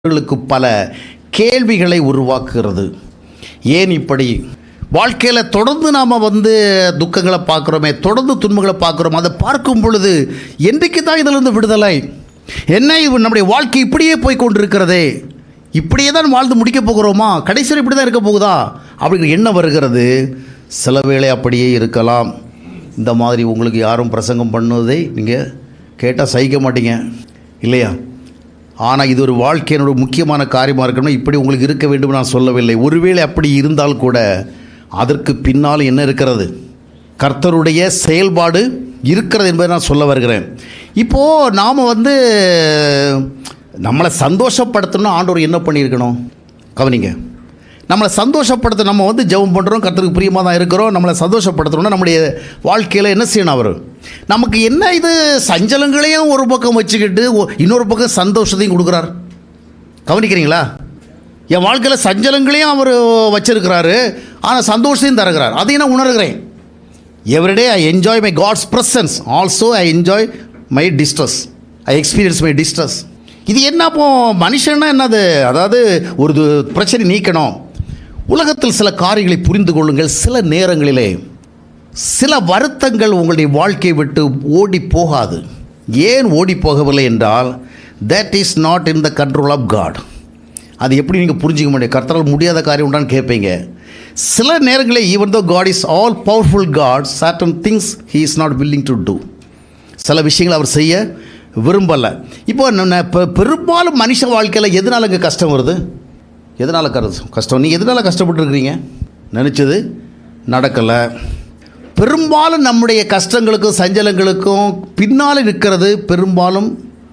அவர்களுக்கு பல கேள்விகளை உருவாக்குகிறது ஏன் இப்படி வாழ்க்கையில் தொடர்ந்து நாம் வந்து துக்கங்களை பார்க்குறோமே தொடர்ந்து துன்பங்களை பார்க்குறோம் அதை பார்க்கும் பொழுது என்றைக்கு தான் இதிலிருந்து விடுதலை என்ன இது நம்முடைய வாழ்க்கை இப்படியே போய் கொண்டிருக்கிறதே இப்படியே தான் வாழ்ந்து முடிக்க போகிறோமா கடைசியில் இப்படி தான் இருக்க போகுதா அப்படிங்கிற எண்ணம் வருகிறது சில வேளை அப்படியே இருக்கலாம் இந்த மாதிரி உங்களுக்கு யாரும் பிரசங்கம் பண்ணுவதை நீங்கள் கேட்டால் சகிக்க மாட்டீங்க இல்லையா ஆனால் இது ஒரு வாழ்க்கையினோட முக்கியமான காரியமாக இருக்கணும் இப்படி உங்களுக்கு இருக்க வேண்டும் நான் சொல்லவில்லை ஒருவேளை அப்படி இருந்தால் கூட அதற்கு பின்னால் என்ன இருக்கிறது கர்த்தருடைய செயல்பாடு இருக்கிறது என்பதை நான் சொல்ல வருகிறேன் இப்போது நாம் வந்து நம்மளை சந்தோஷப்படுத்தணும்னா ஆண்டவர் என்ன பண்ணியிருக்கணும் கவனிங்க நம்மளை சந்தோஷப்படுத்த நம்ம வந்து ஜெபம் பண்ணுறோம் கர்த்தருக்கு பிரியமாக தான் இருக்கிறோம் நம்மளை சந்தோஷப்படுத்தணும்னா நம்முடைய வாழ்க்கையில் என்ன செய்யணும் அவர் நமக்கு என்ன இது சஞ்சலங்களையும் ஒரு பக்கம் வச்சுக்கிட்டு ஒ- இன்னொரு பக்கம் சந்தோஷத்தையும் கொடுக்குறார் கவனிக்கிறீங்களா என் வாழ்க்கையில் சஞ்சலங்களையும் அவர் வச்சிருக்கிறாரு ஆனால் சந்தோஷத்தையும் தருகிறார் அதையும் நான் உணர்கிறேன் everyday I enjoy my God's presence also I enjoy my distress I experience my distress இது என்ன அப்போ மனுஷன்னா என்னது அதாவது ஒரு இது பிரச்சனை நீக்கணும் உலகத்தில் சில காரியங்களை புரிந்து கொள்ளுங்கள் சில நேரங்களிலே சில வருத்தங்கள் உங்களுடைய வாழ்க்கையை விட்டு ஓடி போகாது ஏன் ஓடி போகவில்லை என்றால் that is not in the control of God அது எப்படி நீங்கள் புரிஞ்சிக்க முடியும் கர்த்தரால் முடியாத காரியம் உண்டான்னு கேட்பீங்க சில நேரங்களில் even though God is all powerful God certain things he is not willing to do சில விஷயங்களை அவர் செய்ய விரும்பலை இப்போ நான் இப்போ பெரும்பாலும் மனுஷ வாழ்க்கையில் எதனால இங்கே கஷ்டம் வருது எதனால் கரு கஷ்டம் நீங்கள் எதனால் கஷ்டப்பட்டுருக்கிறீங்க நினச்சது நடக்கலை பெரும்பாலும் நம்முடைய கஷ்டங்களுக்கும் சஞ்சலங்களுக்கும் பின்னால் இருக்கிறது பெரும்பாலும்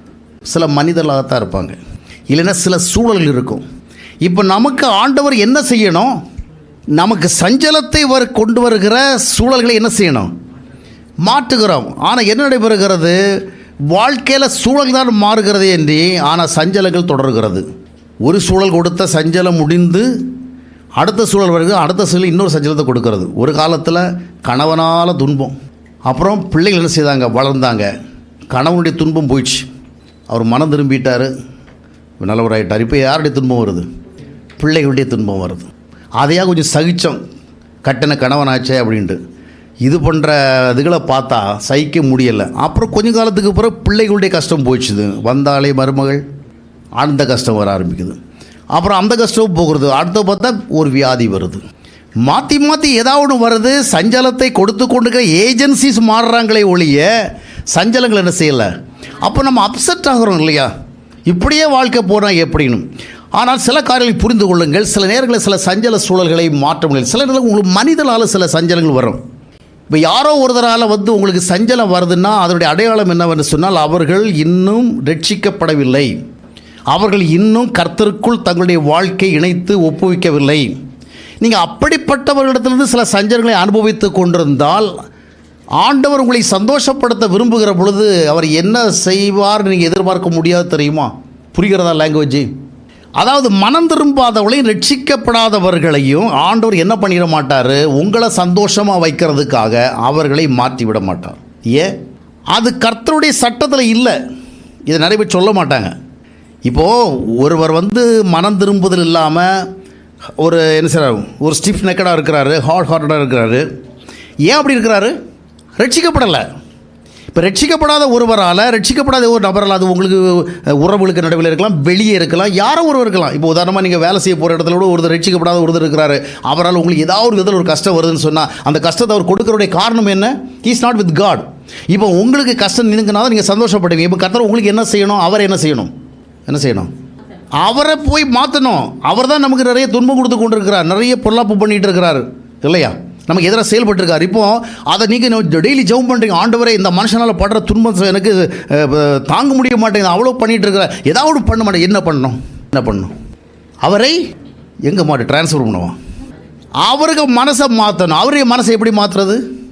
சில மனிதர்களாகத்தான் இருப்பாங்க இல்லைன்னா சில சூழல்கள் இருக்கும் இப்போ நமக்கு ஆண்டவர் என்ன செய்யணும் நமக்கு சஞ்சலத்தை வர் கொண்டு வருகிற சூழல்களை என்ன செய்யணும் மாற்றுகிறோம் ஆனால் என்ன நடைபெறுகிறது வாழ்க்கையில் சூழல் தான் மாறுகிறது என்று ஆனால் சஞ்சலங்கள் தொடர்கிறது ஒரு சூழல் கொடுத்த சஞ்சலம் முடிந்து அடுத்த சூழல் வருது அடுத்த சூழல் இன்னொரு சஞ்சலத்தை கொடுக்கறது ஒரு காலத்தில் கணவனால் துன்பம் அப்புறம் பிள்ளைகள் என்ன செய்தாங்க வளர்ந்தாங்க கணவனுடைய துன்பம் போயிடுச்சு அவர் மனம் திரும்பிட்டார் நல்லவராயிட்டார் இப்போ யாருடைய துன்பம் வருது பிள்ளைகளுடைய துன்பம் வருது அதையா கொஞ்சம் சகிச்சோம் கட்டின கணவனாச்சே அப்படின்ட்டு இது பண்ணுற இதுகளை பார்த்தா சகிக்க முடியலை அப்புறம் கொஞ்ச காலத்துக்கு பிறகு பிள்ளைகளுடைய கஷ்டம் போயிடுச்சுது வந்தாலே மருமகள் அந்த கஷ்டம் வர ஆரம்பிக்குது அப்புறம் அந்த கஷ்டம் போகிறது அடுத்த பார்த்தா ஒரு வியாதி வருது மாற்றி மாற்றி ஏதாவது ஒன்று வருது சஞ்சலத்தை கொடுத்து கொண்டு ஏஜென்சிஸ் மாறுறாங்களே ஒழிய சஞ்சலங்கள் என்ன செய்யலை அப்போ நம்ம அப்செட் ஆகிறோம் இல்லையா இப்படியே வாழ்க்கை போனால் எப்படின்னு ஆனால் சில காரியங்களை புரிந்து கொள்ளுங்கள் சில நேரங்களில் சில சஞ்சல சூழல்களை மாற்ற முடியல சில நேரங்களில் உங்களுக்கு மனிதனால் சில சஞ்சலங்கள் வரும் இப்போ யாரோ ஒருத்தரால் வந்து உங்களுக்கு சஞ்சலம் வருதுன்னா அதனுடைய அடையாளம் என்னவென்று சொன்னால் அவர்கள் இன்னும் ரட்சிக்கப்படவில்லை அவர்கள் இன்னும் கர்த்தருக்குள் தங்களுடைய வாழ்க்கை இணைத்து ஒப்புவிக்கவில்லை நீங்கள் அப்படிப்பட்டவர்களிடத்திலிருந்து சில சஞ்சலங்களை அனுபவித்து கொண்டிருந்தால் ஆண்டவர் உங்களை சந்தோஷப்படுத்த விரும்புகிற பொழுது அவர் என்ன செய்வார் நீங்கள் எதிர்பார்க்க முடியாது தெரியுமா புரிகிறதா லாங்குவேஜ் அதாவது மனம் திரும்பாதவர்களையும் ரட்சிக்கப்படாதவர்களையும் ஆண்டவர் என்ன பண்ணிட மாட்டார் உங்களை சந்தோஷமாக வைக்கிறதுக்காக அவர்களை மாற்றி விட மாட்டார் ஏன் அது கர்த்தருடைய சட்டத்தில் இல்லை இதை நிறைய பேர் சொல்ல மாட்டாங்க இப்போது ஒருவர் வந்து மனம் திரும்புதல் இல்லாமல் ஒரு என்ன சார் ஒரு ஸ்டிஃப் நெக்கடாக இருக்கிறாரு ஹார்ட் ஹார்ட்டடாக இருக்கிறாரு ஏன் அப்படி இருக்கிறாரு ரட்சிக்கப்படலை இப்போ ரட்சிக்கப்படாத ஒருவரால் ரட்சிக்கப்படாத ஒரு நபரால் அது உங்களுக்கு அஹ், உறவுகளுக்கு நடுவில் இருக்கலாம் வெளியே இருக்கலாம் யாரோ ஒருவர் இருக்கலாம் இப்போ உதாரணமாக நீங்கள் வேலை செய்ய போகிற இடத்துல கூட ஒருத்தர் ரட்சிக்கப்படாத ஒருத்தர் இருக்கிறாரு அவரால் உங்களுக்கு ஏதாவது ஒரு விதத்தில் ஒரு கஷ்டம் வருதுன்னு சொன்னால் அந்த கஷ்டத்தை அவர் கொடுக்கறதுடைய காரணம் என்ன இஸ் நாட் வித் காட் இப்போ உங்களுக்கு கஷ்டம் நினைக்கினா தான் நீங்கள் சந்தோஷப்படுவீங்க இப்போ கர்த்தர் உங்களுக்கு என்ன செய்யணும் அவர் என்ன செய்யணும் என்ன செய்யணும் அவரை போய் மாற்றணும் அவர் தான் நமக்கு நிறைய துன்பம் கொடுத்து கொண்டு இருக்கிறார் நிறைய பொல்லாப்பு பண்ணிட்டு இருக்கிறாரு இல்லையா நமக்கு எதிராக செயல்பட்டுருக்கார் இப்போ அதை நீங்கள் டெய்லி ஜெபம் பண்ணுறீங்க ஆண்டவரே இந்த மனுஷனால் படுற துன்பம் எனக்கு அஹ், அஹ், தாங்க முடிய மாட்டேங்குது அவ்வளோ பண்ணிட்டு இருக்கிறார் ஏதாவது பண்ண மாட்டேன் என்ன பண்ணணும் என்ன பண்ணணும் அவரை எங்கே மாட்டு ட்ரான்ஸ்ஃபர் பண்ணுவோம் அவருக்கு மனசை மாற்றணும் அவருடைய மனசை எப்படி மாற்றுறது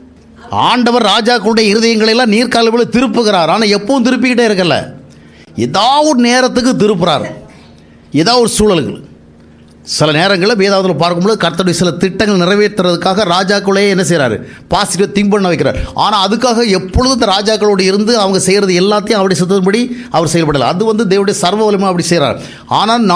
ஆண்டவர் ராஜாக்களுடைய இருதயங்களை எல்லாம் நீர்க்கால்களை திருப்புகிறார் ஆனால் எப்பவும் திருப்பிக்கிட்டே இருக்கல ஏதாவது ஒரு நேரத்துக்கு திருப்புறார் ஏதாவது ஒரு சூழல்கள் சில நேரங்களில் வேதாவத்தில் பார்க்கும்போது கர்த்தருடைய சில திட்டங்கள் நிறைவேற்றுறதுக்காக ராஜாக்களே என்ன செய்கிறாரு பாசிட்டிவ் திங்க் பண்ண வைக்கிறார் ஆனால் அதுக்காக எப்பொழுதும் இந்த ராஜாக்களோடு இருந்து அவங்க செய்கிறது எல்லாத்தையும் அவருடைய சித்தத்தின்படி அவர் செயல்படலை அது வந்து தேவனுடைய சர்வ வலிமை அப்படி செய்கிறார் ஆனால்